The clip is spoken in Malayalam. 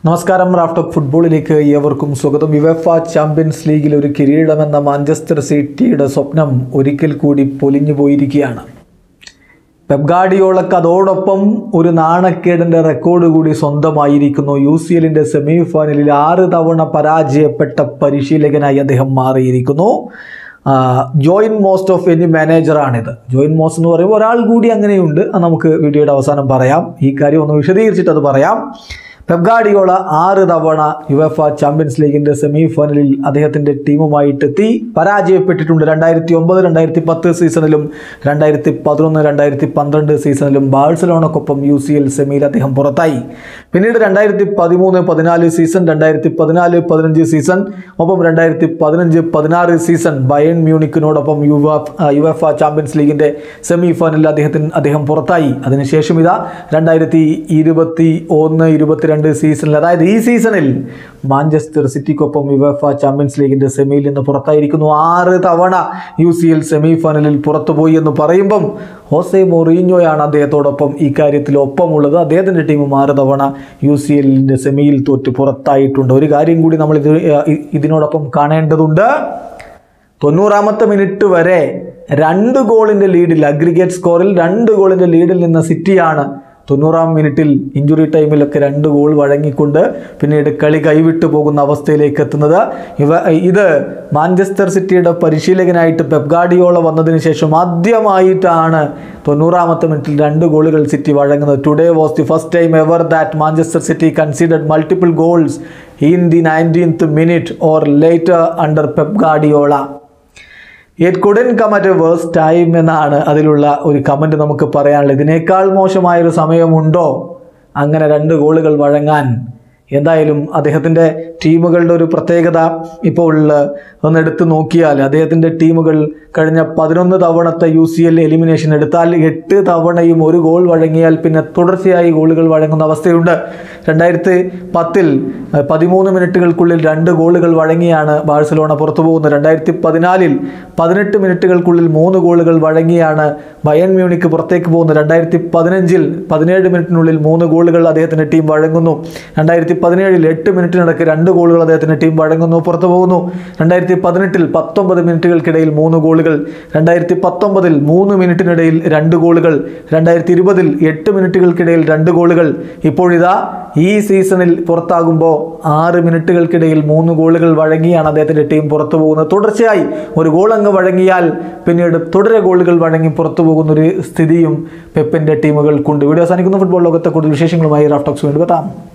നമസ്കാരം റാഫ്റ്റോക്ക് ഫുട്ബോളിലേക്ക് ഏവർക്കും സ്വാഗതം യുവഫ ചാമ്പ്യൻസ് ലീഗിൽ ഒരു കിരീടമെന്ന മാഞ്ചസ്റ്റർ സിറ്റിയുടെ സ്വപ്നം ഒരിക്കൽ കൂടി പൊലിഞ്ഞു പോയിരിക്കുകയാണ് പെപ്ഗാഡിയോളക്ക് അതോടൊപ്പം ഒരു നാണക്കേടിൻ്റെ റെക്കോർഡ് കൂടി സ്വന്തമായിരിക്കുന്നു യു സി എല്ലിൻ്റെ സെമി ഫൈനലിൽ ആറ് തവണ പരാജയപ്പെട്ട പരിശീലകനായി അദ്ദേഹം മാറിയിരിക്കുന്നു ജോയിൻ മോസ്റ്റ് ഓഫ് എനി മാനേജറാണിത് ജോയിൻ മോസ്റ്റ് എന്ന് പറയുമ്പോൾ ഒരാൾ കൂടി അങ്ങനെയുണ്ട് അത് നമുക്ക് വീഡിയോയുടെ അവസാനം പറയാം ഈ കാര്യം ഒന്ന് വിശദീകരിച്ചിട്ട് അത് പറയാം പെപ്ഗാഡിയോള ആറ് തവണ യുവഫ ചാമ്പ്യൻസ് ലീഗിന്റെ സെമി ഫൈനലിൽ അദ്ദേഹത്തിന്റെ ടീമുമായിട്ടെത്തി പരാജയപ്പെട്ടിട്ടുണ്ട് രണ്ടായിരത്തി ഒമ്പത് രണ്ടായിരത്തി പത്ത് സീസണിലും രണ്ടായിരത്തി പതിനൊന്ന് രണ്ടായിരത്തി പന്ത്രണ്ട് സീസണിലും ബാഴ്സലോണക്കൊപ്പം യു സി എൽ സെമിയിൽ അദ്ദേഹം പുറത്തായി പിന്നീട് രണ്ടായിരത്തി പതിമൂന്ന് പതിനാല് സീസൺ രണ്ടായിരത്തി പതിനാല് പതിനഞ്ച് സീസൺ ഒപ്പം രണ്ടായിരത്തി പതിനഞ്ച് പതിനാറ് സീസൺ ബയൺ മ്യൂണിക്കിനോടൊപ്പം യുവ യുവഫ ചാമ്പ്യൻസ് ലീഗിന്റെ സെമി ഫൈനലിൽ അദ്ദേഹത്തിന് അദ്ദേഹം പുറത്തായി അതിനുശേഷം ഇതാ രണ്ടായിരത്തി ഇരുപത്തി ഒന്ന് ഇരുപത്തിരണ്ട് സീസണിൽ അതായത് ഈ സീസണിൽ മാഞ്ചസ്റ്റർ സിറ്റിക്കൊപ്പം യുവഫ ചാമ്പ്യൻസ് ലീഗിന്റെ സെമിയിൽ നിന്ന് പുറത്തായിരിക്കുന്നു ആറ് തവണ യു സി എൽ സെമി ഫൈനലിൽ പുറത്തുപോയി എന്ന് പറയുമ്പം ഹോസെ മൊറീഞ്ഞോയാണ് അദ്ദേഹത്തോടൊപ്പം ഈ കാര്യത്തിൽ ഒപ്പമുള്ളത് അദ്ദേഹത്തിൻ്റെ ടീമും ആറ് തവണ യു സി എല്ലിൻ്റെ സെമിയിൽ തോറ്റ് പുറത്തായിട്ടുണ്ട് ഒരു കാര്യം കൂടി നമ്മൾ ഇത് ഇതിനോടൊപ്പം കാണേണ്ടതുണ്ട് തൊണ്ണൂറാമത്തെ മിനിറ്റ് വരെ രണ്ട് ഗോളിൻ്റെ ലീഡിൽ അഗ്രിഗേറ്റ് സ്കോറിൽ രണ്ട് ഗോളിൻ്റെ ലീഡിൽ നിന്ന സിറ്റിയാണ് തൊണ്ണൂറാം മിനിറ്റിൽ ഇഞ്ചുറി ടൈമിലൊക്കെ രണ്ട് ഗോൾ വഴങ്ങിക്കൊണ്ട് പിന്നീട് കളി കൈവിട്ടു പോകുന്ന അവസ്ഥയിലേക്ക് എത്തുന്നത് ഇവ ഇത് മാഞ്ചസ്റ്റർ സിറ്റിയുടെ പരിശീലകനായിട്ട് പെപ്ഗാഡിയോള വന്നതിന് ശേഷം ആദ്യമായിട്ടാണ് തൊണ്ണൂറാമത്തെ മിനിറ്റിൽ രണ്ട് ഗോളുകൾ സിറ്റി വഴങ്ങുന്നത് today was the first time ever that Manchester City conceded multiple goals in the ninetieth minute or later under Pep Guardiola it couldn't come at a worse time എന്നാണ് അതിലുള്ള ഒരു കമൻറ്റ് നമുക്ക് പറയാനുള്ളത് ഇതിനേക്കാൾ മോശമായൊരു സമയമുണ്ടോ അങ്ങനെ രണ്ട് ഗോളുകൾ വഴങ്ങാൻ എന്തായാലും അദ്ദേഹത്തിൻ്റെ ടീമുകളുടെ ഒരു പ്രത്യേകത ഇപ്പോൾ ഒന്ന് എടുത്തു നോക്കിയാൽ അദ്ദേഹത്തിൻ്റെ ടീമുകൾ കഴിഞ്ഞ പതിനൊന്ന് തവണത്തെ യു സി എൽ എലിമിനേഷൻ എടുത്താൽ എട്ട് തവണയും ഒരു ഗോൾ വഴങ്ങിയാൽ പിന്നെ തുടർച്ചയായി ഗോളുകൾ വഴങ്ങുന്ന അവസ്ഥയുണ്ട് രണ്ടായിരത്തി പത്തിൽ പതിമൂന്ന് മിനിറ്റുകൾക്കുള്ളിൽ രണ്ട് ഗോളുകൾ വഴങ്ങിയാണ് ബാഴ്സലോണ പുറത്തു പോകുന്നത് രണ്ടായിരത്തി പതിനാലിൽ പതിനെട്ട് മിനിറ്റുകൾക്കുള്ളിൽ മൂന്ന് ഗോളുകൾ വഴങ്ങിയാണ് ബയൺ മ്യൂണിക്ക് പുറത്തേക്ക് പോകുന്നത് രണ്ടായിരത്തി പതിനഞ്ചിൽ പതിനേഴ് മിനിറ്റിനുള്ളിൽ മൂന്ന് ഗോളുകൾ അദ്ദേഹത്തിൻ്റെ ടീം വഴങ്ങുന്നു രണ്ടായിരത്തി പതിനേഴിൽ എട്ട് മിനിറ്റിനിടയ്ക്ക് രണ്ട് ഗോളുകൾ അദ്ദേഹത്തിൻ്റെ ടീം വഴങ്ങുന്നു പുറത്തു പോകുന്നു രണ്ടായിരത്തി പതിനെട്ടിൽ പത്തൊമ്പത് മിനിറ്റുകൾക്കിടയിൽ മൂന്ന് ഗോളുകൾ രണ്ടായിരത്തി പത്തൊമ്പതിൽ മൂന്ന് മിനിറ്റിനിടയിൽ രണ്ട് ഗോളുകൾ രണ്ടായിരത്തി ഇരുപതിൽ എട്ട് മിനിറ്റുകൾക്കിടയിൽ രണ്ട് ഗോളുകൾ ഇപ്പോഴിതാ ഈ സീസണിൽ പുറത്താകുമ്പോൾ ആറ് മിനിറ്റുകൾക്കിടയിൽ മൂന്ന് ഗോളുകൾ വഴങ്ങിയാണ് അദ്ദേഹത്തിൻ്റെ ടീം പുറത്തു പോകുന്നത് തുടർച്ചയായി ഒരു ഗോൾ അങ്ങ് വഴങ്ങിയാൽ പിന്നീട് തുടരെ ഗോളുകൾ വഴങ്ങി പുറത്തു പോകുന്ന ഒരു സ്ഥിതിയും പെപ്പിൻ്റെ ടീമുകൾക്കുണ്ട് വീഡിയോ അവസാനിക്കുന്ന ഫുട്ബോൾ ലോകത്തെ കൂടുതൽ വിശേഷങ്ങളുമായി റാഫ്റ്റോക്സ് വേണ്ടി എത്താം